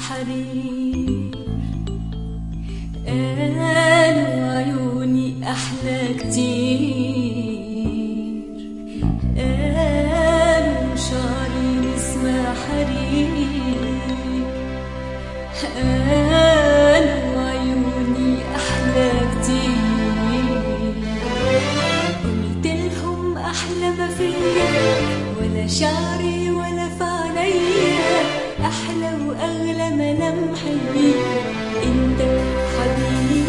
حرير قالوا عيوني أحلى كتير قالوا شعري نسمة حرير قالوا عيوني أحلى كتير قلت لهم أحلى ما فيا ولا شعري ولا في عينيا أحلى وأغلى ملامحي أنت حبيبي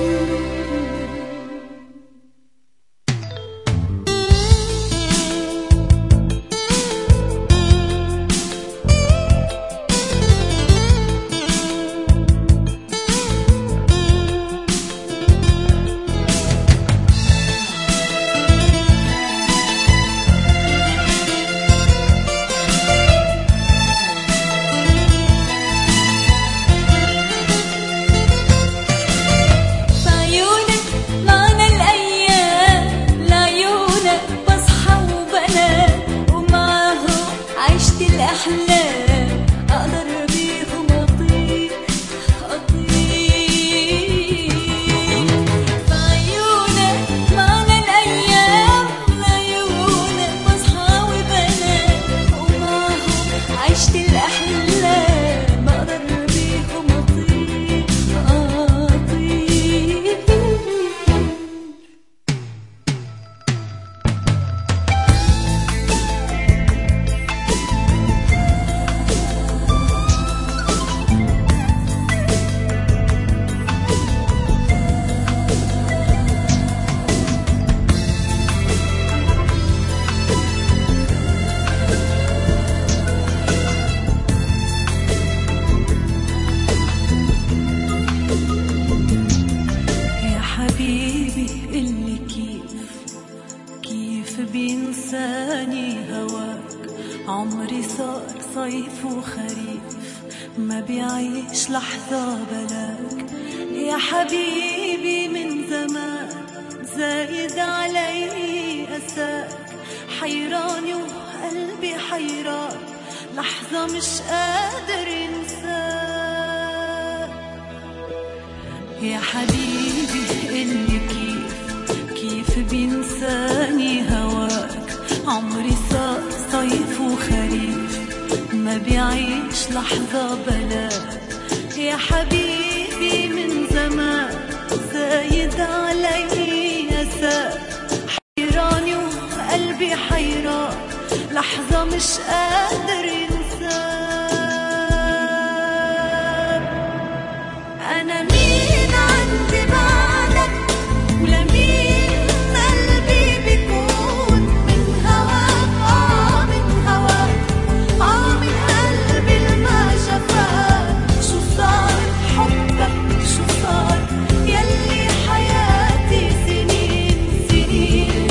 في عيونك معنى الأيام لعيونك بصحى وبنام ومعاهم عشت الأحلام أقدر بيهم أطير أطير في عيونك معنى الأيام لعيونك بصحى وبنام ومعاهم عشت الأحلام أقدر بيهم أطير أطير يا حبيبي اللي كيف كيف بينساني هواك عمري صار صيف وخريف ما بيعيش لحظة بلاك يا حبيبي من زمان زايد علي أساك حيراني وقلبي حيران لحظة مش قادر ينساك يا حبيبي اللي كيف كيف بينساني هواك عمري صار صيف وخريف ما بيعيش لحظة بلاك يا حبيبي من زمان زايد علي أساك حيراني وقلبي حيران لحظة مش قادر ينساك أنا مين عندي بعدك ولمين قلبي بيكون من هواك آه من هواك آه من قلبي الما شفاك شو صار بحبك شو صار يلي حياتي سنين سنين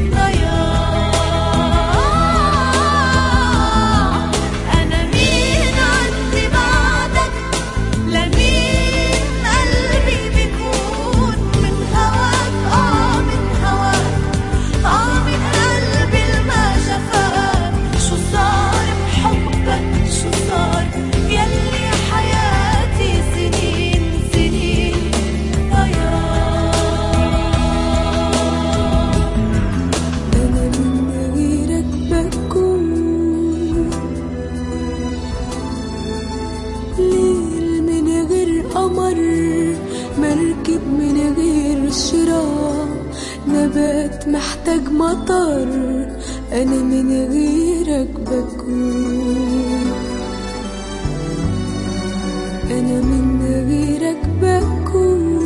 ضياع أنا مين عندي بعدك لمين قلبي بيكون من هواك آه من هواك آه من قلبي الما شفاك شو صار بحبك شو صار يلي حياتي سنين سنين ضياع أنا من غيرك بكون ليل من غير قمر مركب من غير شراع نبات محتاج مطر أنا من غيرك بكون أنا من غيرك بكون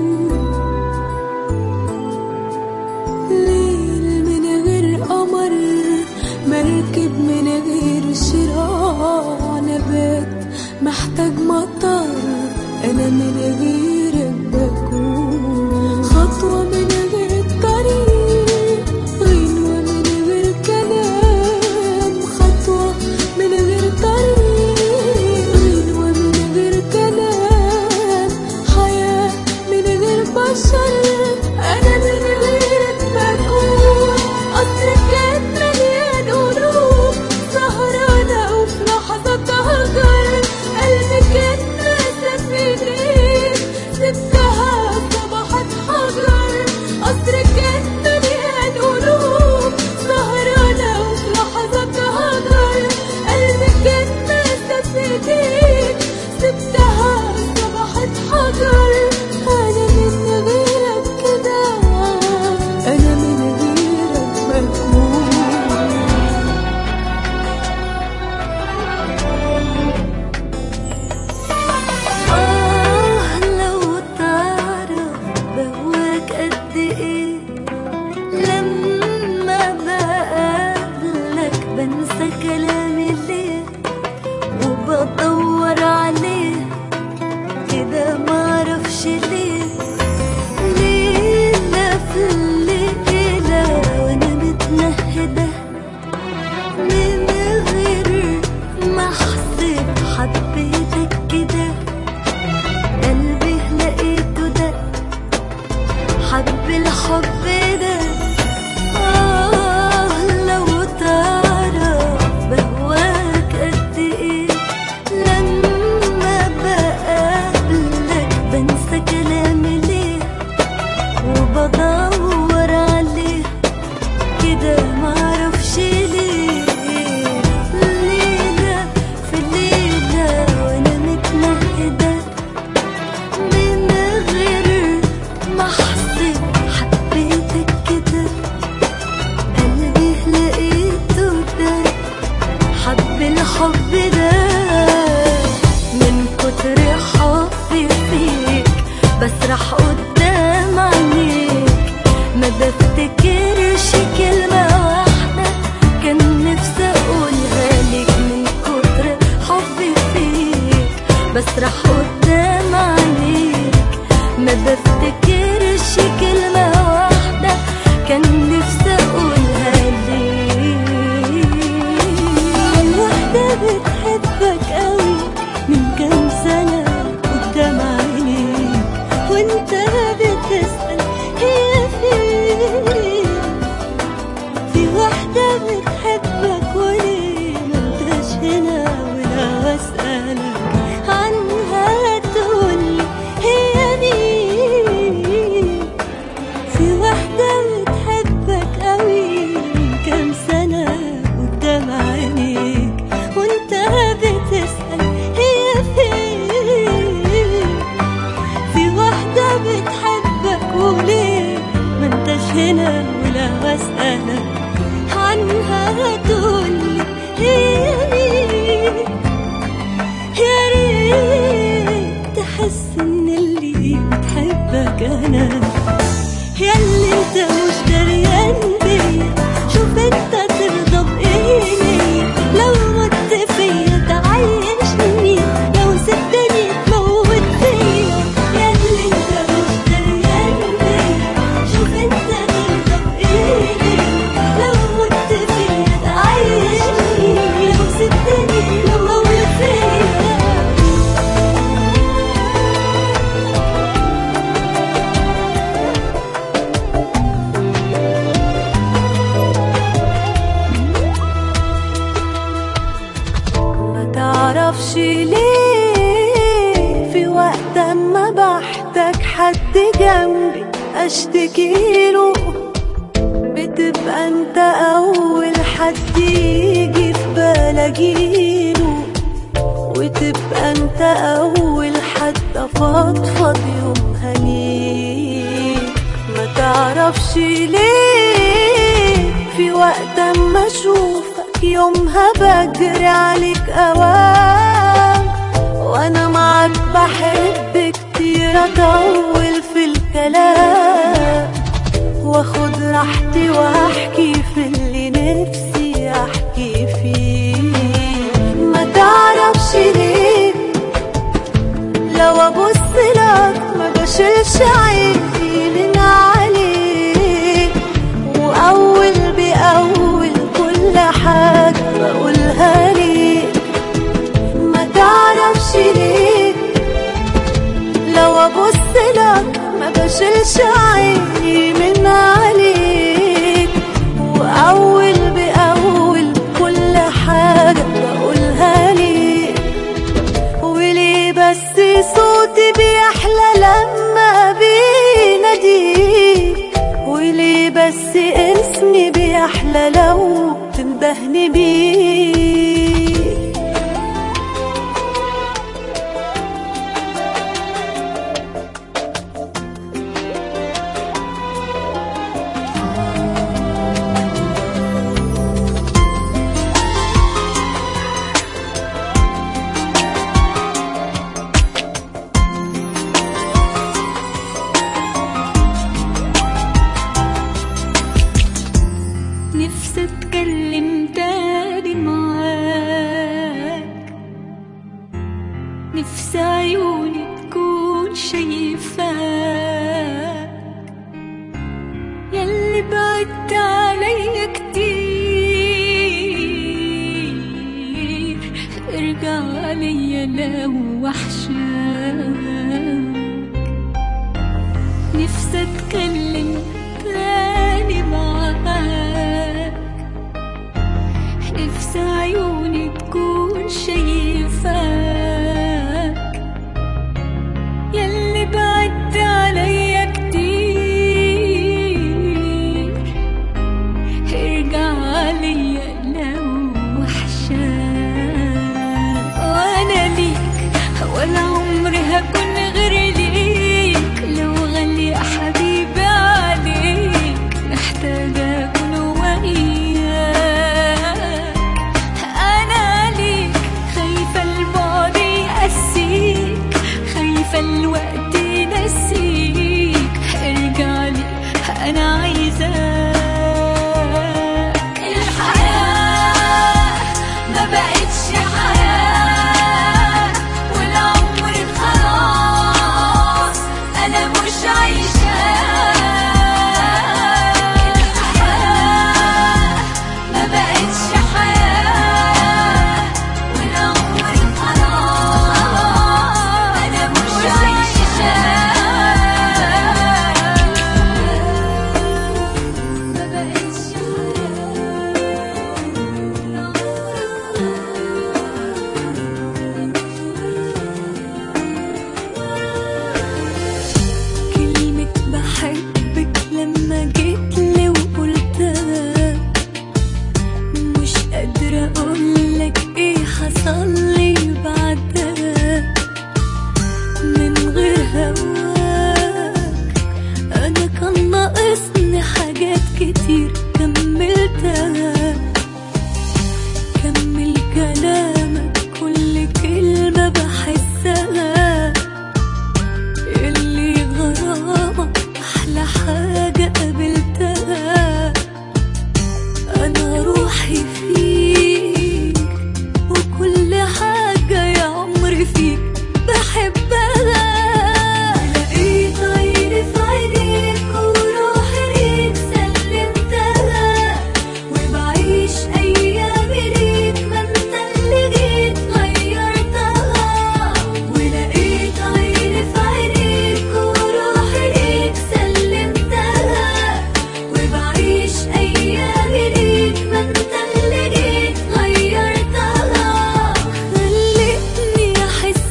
ليل من غير قمر مركب من غير شراع نبات محتاج مطر انا من غيرك بكون خطوة من غير طريق غنوة من غير كلام خطوة من غير طريق غنوة من غير كلام حياة من غير بشر أنا من غيرك بكون قصر كان مليان قلوب سهرانة وفي لحظة هجر قلبي كان بسرح قدام عينيك ما بفتكرش كلمة واحدة كان نفسي أقولها ليك واحدة بتحبك قوي من كام سنة قدام عينيك وانت بتسأل هي فين في واحدة بتحبك وليه منتش هنا ولو أسألك عنها تقولي هي مين في واحدة بتحبك قوي من كام سنة قدام عينيك وانت بتسأل هي فين في واحدة بتحبك وليه ما انتش هنا ولا بسألك عنها تقولي هي مين يا ريت تحس ان اللي بتحبك انا ياللي انت مش دريان بيا شوف انت ترضى بايه لو مت فيا تعيشني لو سبتني تموت فيا ياللي انت مش دريان بيا شوف انت ترضى بايه لو مت فيا تعيشني لو سبتني تموت فيا ما تعرفش ليه في وقت ما بحتاج حد جنبي اشتكيله بتبقى انت اول حد يجي في بالي اجيله وتبقى انت اول حد افضفض يومها ليه ما تعرفش ليه في وقت ما اشوفك يومها بجري عليك اوام وانا معاك بحب كتير اطول في الكلام واخد راحتي واحكي في اللي نفسي احكي فيه ما تعرفش ليه لو ابص لك ما بشيلش عيني من عليك واول باول كل حاجه بقولها ليك ما تعرفش ليه لو ابص لك ما بشيلش عيني من عليك واول باول كل حاجه بقولها ليك وليه بس صوتي بيحلى لما بيناديك وليه بس اسمي بيحلى لو تندهني بيه نفسي اتكلم تاني معاك نفسي عيوني تكون شايفاك ياللي بعدت عليا كتير ارجع ليا لو وحشاك نفسي اتكلم تاني معاك نفسي عيوني تكون شايفاك ياللي بعدت عليا كتير ارجع ليا لو وحشاك وانا ليك ولا عمري هكون غير ليك لو غالي يا حبيبي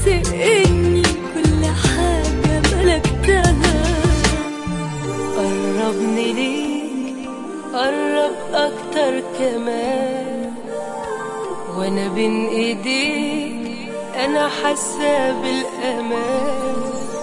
إني كل حاجة ملكتها قربني ليك قرب اكتر كمان وانا بين ايديك انا حاسه بالامان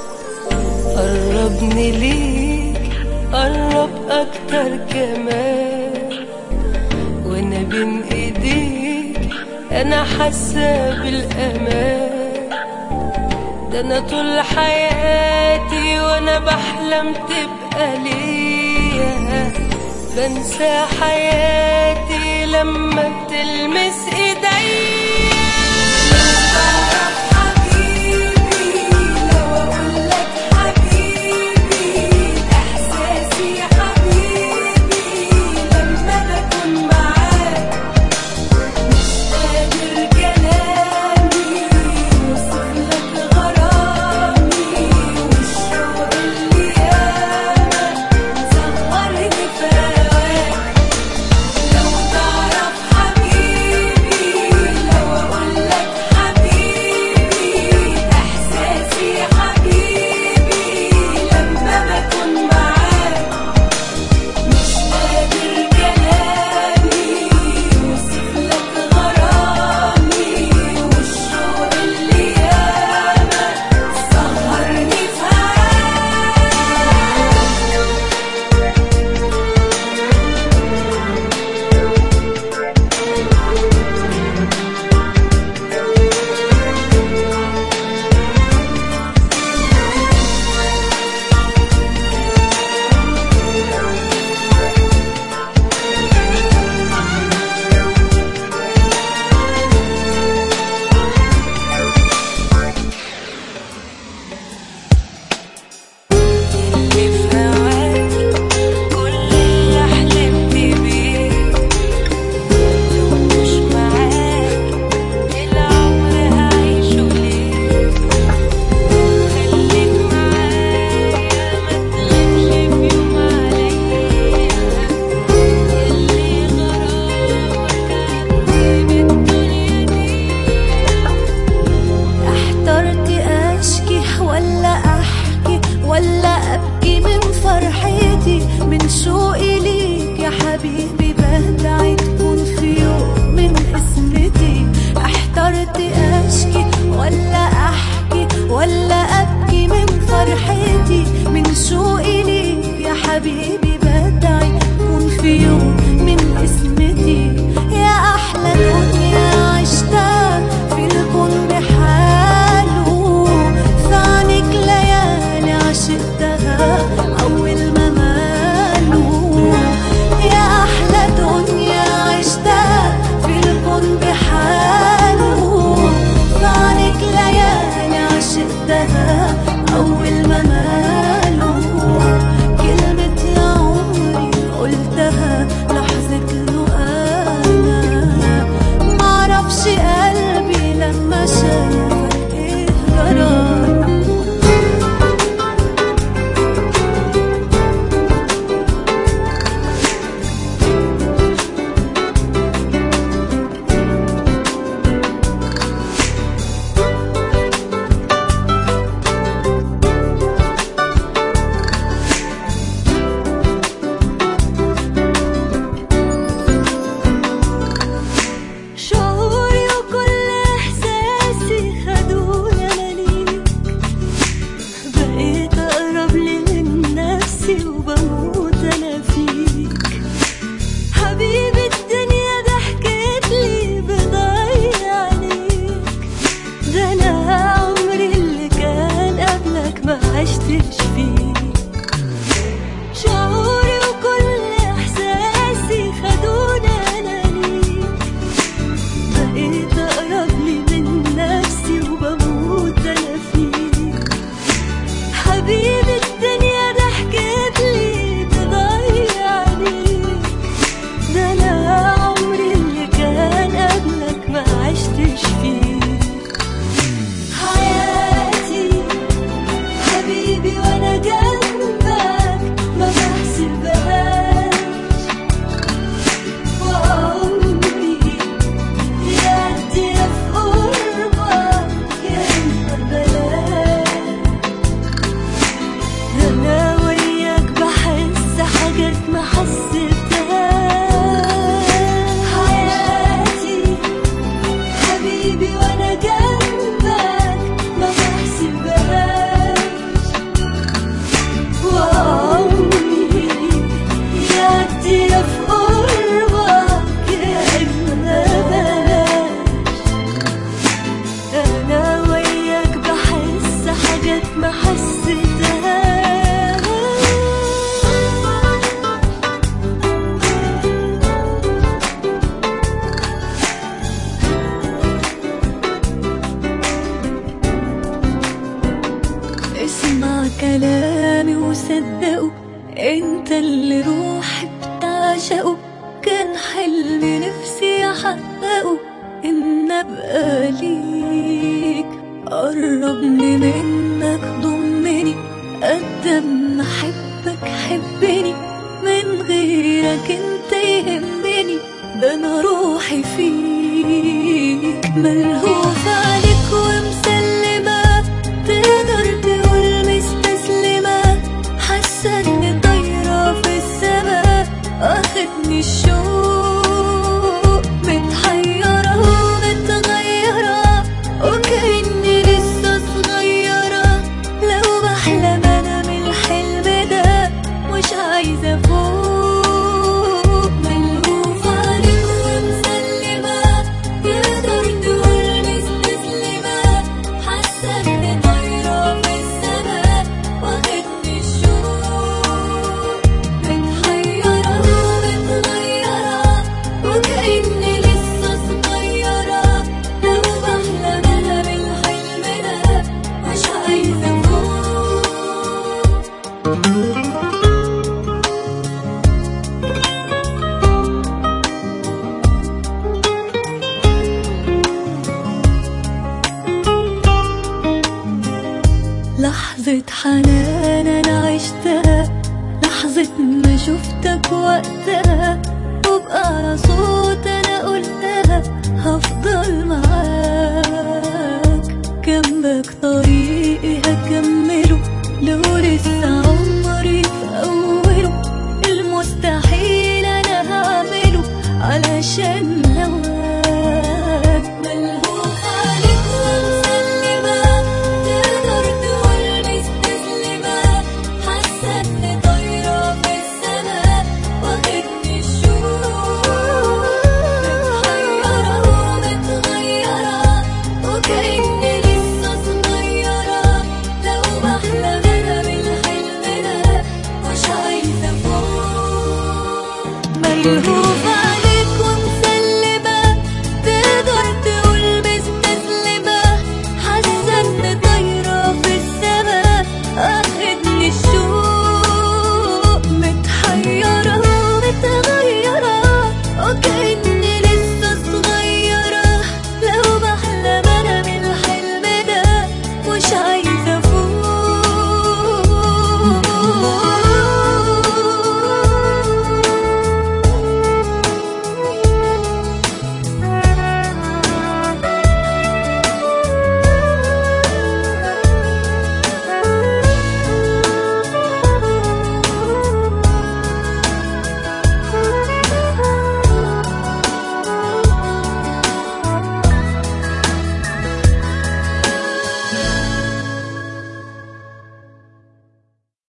قربني ليك قرب اكتر كمان وانا بين ايديك انا حاسه بالامان ده انا طول حياتي وانا بحلم تبقى ليا بنسى حياتي لما بتلمس ايديا حبيبي لو اقول لك حبيبي احساسي حبيبي لما بكون معاك مش قادر كلامي يوصف لك غرامي والشوق اللي ياما سهرني في هواك لو تعرف حبيبي لو اقول لك حبيبي احساسي حبيبي لما بكون معاك مش قادر كلامي يوصف لك غرامي والشوق اللي ياما سهرني في هواك اللي في هواك كل اللي حلمت بيه لو مش معاك العمر هعيشه ليه خليك معايا ما تغيبش في يوم عليا اللي غرامك عندي بالدنيا دي احترت اشكي ولا احكي ولا ابكي من فرحتي من شوقي ليك يا حبيبي بدعي تكون في يوم من اسمتي احترت اشكي ولا احكي ولا ابكي من فرحتي من شوقي ليك يا حبيبي بدعي تكون في يوم من اسمتي يا احلى دنيا عشتها في الكون بحاله في عنك ليالي عشقتها اول ما ماله يا احلى دنيا عشتها في الكون بحاله في عنك ليالي عشقتها اول ما ماله كلمة يا عمري قلتها لحظة له انا معرفش قلبي لما شافك ايه جراله كلامي وصدقوا انت اللي روحي بتعشقه كان حلمي نفسي احققه ان ابقى ليك قربني منك ضمني قد ما احبك حبني من غيرك انت يهمني ده انا روحي فيك ملهوف عليك ومسلمة تقدر تقول مستسلمة حاسة اني طايرة في السما واخدني الشوق متحيرة ومتغيرة وكأني لسه صغيرة لو بحلم انا من الحلم ده مش عايزة فوق ملهوف عليك ومسلمة تقدر تقول مستسلمة حاسة اني طايرة في السما واخدني الشوق متحيرة ومتغيرة وكأني لسه صغيرة لو بحلم انا بالحلم ده مش عايزة فوق لحظة حنان أنا عشتها لحظة ما شفتك وقتها وبقى على صوت أنا قلتها هفضل معاك جنبك طريقي هكمله لو لسه